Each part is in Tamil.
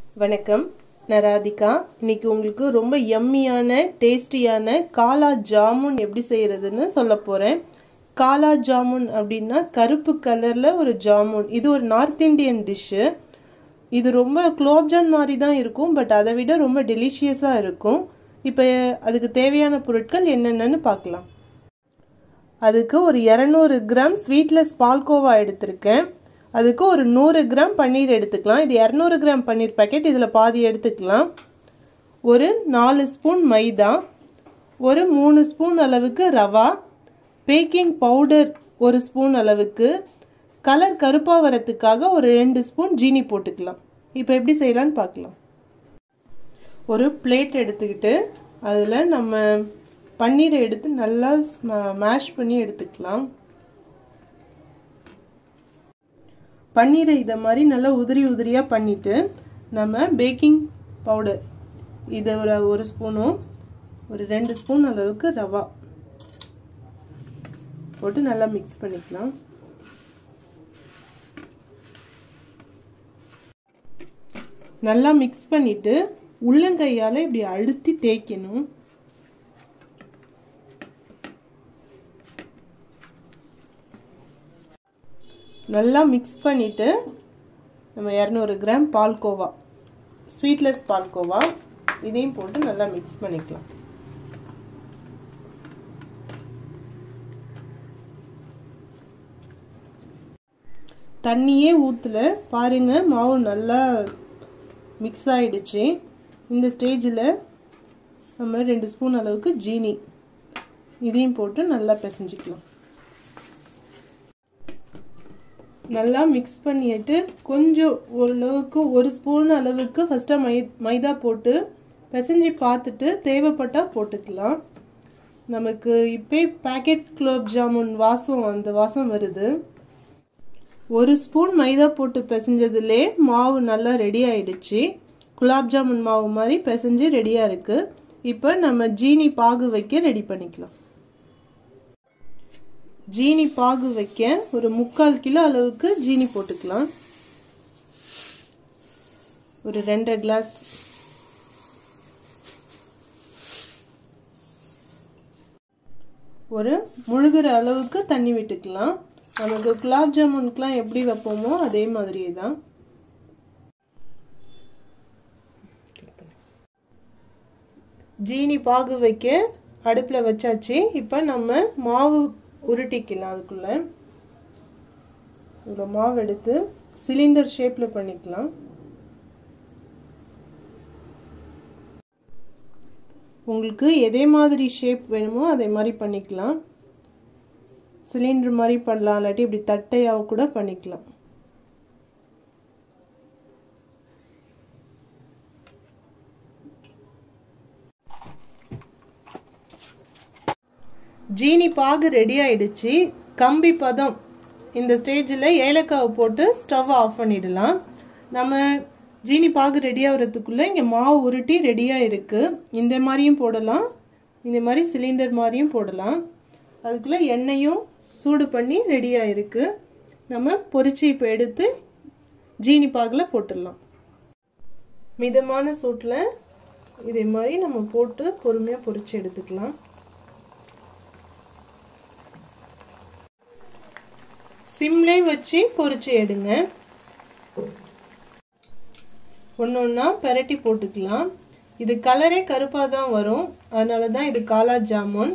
வணக்கம் நான் ராதிகா இன்னைக்கு உங்களுக்கு ரொம்ப யம்மியான டேஸ்டியான காலா ஜாமுன் எப்படி செய்யறதுன்னு சொல்ல போறேன் காலா ஜாமுன் அப்படின்னா கருப்பு கலர்ல ஒரு ஜாமுன் இது ஒரு நார்த் இந்தியன் டிஷ்ஷு இது ரொம்ப குலோப்ஜான் மாதிரி தான் இருக்கும் பட் அதை விட ரொம்ப டெலிஷியஸாக இருக்கும் இப்போ அதுக்கு தேவையான பொருட்கள் என்னென்னு பார்க்கலாம் அதுக்கு ஒரு இரநூறு கிராம் ஸ்வீட்லெஸ் பால்கோவா எடுத்திருக்கேன் அதுக்கு ஒரு நூறு கிராம் பன்னீர் எடுத்துக்கலாம் இது இரநூறு கிராம் பன்னீர் பாக்கெட் இதில் பாதி எடுத்துக்கலாம் ஒரு நாலு ஸ்பூன் மைதா ஒரு மூணு ஸ்பூன் அளவுக்கு ரவா பேக்கிங் பவுடர் ஒரு ஸ்பூன் அளவுக்கு கலர் கருப்பாக வரத்துக்காக ஒரு ரெண்டு ஸ்பூன் ஜீனி போட்டுக்கலாம் இப்போ எப்படி செய்யலான்னு பார்க்கலாம் ஒரு பிளேட் எடுத்துக்கிட்டு அதில் நம்ம பன்னீரை எடுத்து நல்லா மேஷ் பண்ணி எடுத்துக்கலாம் பன்னீரை இதை மாதிரி நல்லா உதிரி உதிரியாக பண்ணிவிட்டு நம்ம பேக்கிங் பவுடர் இதை ஒரு ஒரு ஸ்பூனும் ஒரு ரெண்டு ஸ்பூன் அளவுக்கு ரவா போட்டு நல்லா மிக்ஸ் பண்ணிக்கலாம் நல்லா மிக்ஸ் பண்ணிவிட்டு உள்ளங்கையால் இப்படி அழுத்தி தேய்க்கணும் நல்லா மிக்ஸ் பண்ணிவிட்டு நம்ம இரநூறு கிராம் பால்கோவா ஸ்வீட்லெஸ் பால்கோவா இதையும் போட்டு நல்லா மிக்ஸ் பண்ணிக்கலாம் தண்ணியே ஊற்றல பாருங்க மாவு நல்லா மிக்ஸ் ஆயிடுச்சு இந்த ஸ்டேஜில் நம்ம ரெண்டு ஸ்பூன் அளவுக்கு ஜீனி இதையும் போட்டு நல்லா பிசைஞ்சிக்கலாம் நல்லா மிக்ஸ் பண்ணிட்டு கொஞ்சம் ஓரளவுக்கு ஒரு ஸ்பூன் அளவுக்கு ஃபஸ்ட்டாக மை மைதா போட்டு பிசைஞ்சு பார்த்துட்டு தேவைப்பட்டால் போட்டுக்கலாம் நமக்கு இப்போ பேக்கெட் குலோப் ஜாமுன் வாசம் அந்த வாசம் வருது ஒரு ஸ்பூன் மைதா போட்டு பிசைஞ்சதுலே மாவு நல்லா ரெடி ஆயிடுச்சு குலாப் ஜாமுன் மாவு மாதிரி பிசைஞ்சு ரெடியாக இருக்குது இப்போ நம்ம ஜீனி பாகு வைக்க ரெடி பண்ணிக்கலாம் ஜீனி பாகு வைக்க ஒரு முக்கால் கிலோ அளவுக்கு ஜீனி போட்டுக்கலாம் ஒரு ரெண்டரை கிளாஸ் ஒரு முழுகிற அளவுக்கு தண்ணி விட்டுக்கலாம் நமக்கு குலாப் ஜாமுனுக்குலாம் எப்படி வைப்போமோ அதே மாதிரியே தான் ஜீனி பாகு வைக்க அடுப்பில் வச்சாச்சு இப்போ நம்ம மாவு உருட்டிக்கலாம் அதுக்குள்ளே இவ்வளோ மாவு எடுத்து சிலிண்டர் ஷேப்பில் பண்ணிக்கலாம் உங்களுக்கு எதே மாதிரி ஷேப் வேணுமோ அதே மாதிரி பண்ணிக்கலாம் சிலிண்டர் மாதிரி பண்ணலாம் இல்லாட்டி இப்படி தட்டையாக கூட பண்ணிக்கலாம் ஜீனி பாகு ரெடி ஆயிடுச்சு கம்பி பதம் இந்த ஸ்டேஜில் ஏலக்காவை போட்டு ஸ்டவ் ஆஃப் பண்ணிடலாம் நம்ம ஜீனி பாகு ரெடி ஆகிறதுக்குள்ளே இங்கே மாவு உருட்டி ரெடியாக இருக்குது இந்த மாதிரியும் போடலாம் இந்த மாதிரி சிலிண்டர் மாதிரியும் போடலாம் அதுக்குள்ளே எண்ணெயும் சூடு பண்ணி ரெடியாக இருக்குது நம்ம பொரிச்சு இப்போ எடுத்து ஜீனி பாகில் போட்டுடலாம் மிதமான சூட்டில் இதே மாதிரி நம்ம போட்டு பொறுமையாக பொரிச்சு எடுத்துக்கலாம் சிம்லே வச்சு பொரிச்சு எடுங்க ஒன்று ஒன்றா பெரட்டி போட்டுக்கலாம் இது கலரே கருப்பாக தான் வரும் அதனால தான் இது காலா ஜாமுன்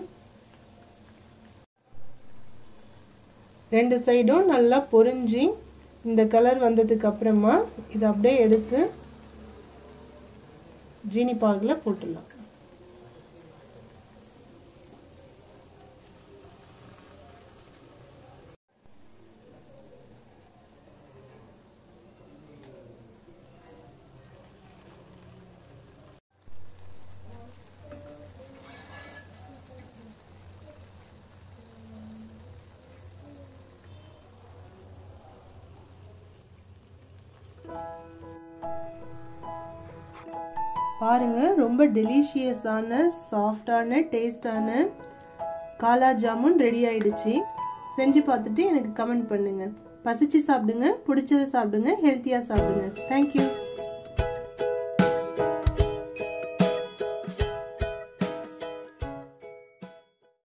ரெண்டு சைடும் நல்லா பொரிஞ்சு இந்த கலர் வந்ததுக்கு அப்புறமா இதை அப்படியே எடுத்து ஜீனி பாகில் போட்டுடலாம் பாருங்க ரொம்ப டெலிஷியஸான சாஃப்டான டேஸ்டான காலா ஜாமுன் ரெடி ஆயிடுச்சு செஞ்சு பார்த்துட்டு எனக்கு கமெண்ட் பண்ணுங்க பசிச்சு சாப்பிடுங்க பிடிச்சதை சாப்பிடுங்க ஹெல்த்தியாக சாப்பிடுங்க தேங்க்யூ